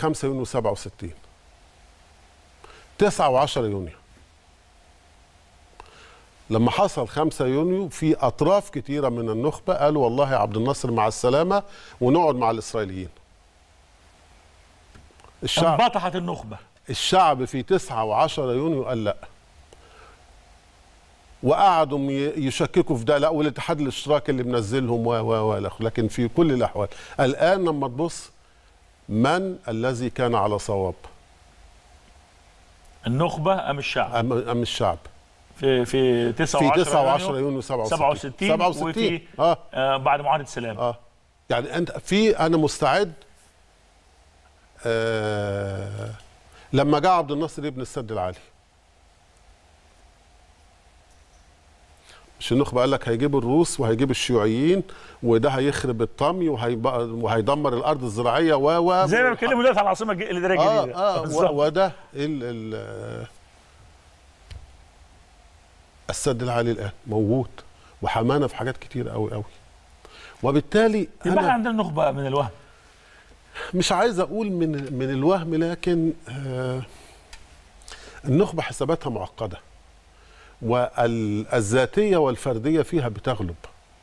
5 يونيو 67 9 و10 يونيو لما حصل 5 يونيو في اطراف كتيره من النخبه قالوا والله يا عبد الناصر مع السلامه ونقعد مع الاسرائيليين الشعب انبطحت النخبه الشعب في 9 و10 يونيو قال لا وقعدوا ي- يشككوا في ده لا والاتحاد الاشتراكي اللي منزلهم و و و لكن في كل الاحوال الان لما تبص من الذي كان على صواب النخبه ام الشعب ام أم الشعب في في 9 في و10 9 و10 يونيو 67 67 67 وفي اه آه بعد معاهده سلام اه يعني انت في انا مستعد آه لما جاء عبد الناصر يبني السد العالي مش النخبه قال لك هيجيب الروس وهيجيب الشيوعيين وده هيخرب الطمي وهيبقى وهيدمر الارض الزراعيه و و زي ما بيتكلموا دلوقتي على العاصمه الج- الاداريه اه الجديده اه بالظبط. و- وده ال ال آه، السد العالي الان موجود وحمانا في حاجات كتير قوي قوي وبالتالي يبقى احنا انا عندنا نخبه من الوهم مش عايز اقول من من الوهم لكن آه النخبه حساباتها معقده والذاتيه والفرديه فيها بتغلب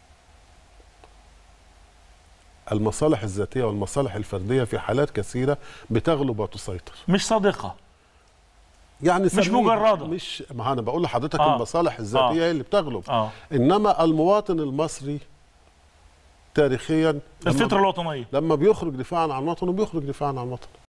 المصالح الذاتيه والمصالح الفرديه في حالات كثيره بتغلب وتسيطر مش صادقه يعني مش سميه- مجردة. مش ما انا بقول لحضرتك آه. المصالح الذاتيه آه. هي اللي بتغلب اه انما المواطن المصري تاريخيا لما- الفطره الوطنيه لما بيخرج دفاعا عن وطنه بيخرج دفاعا عن وطنه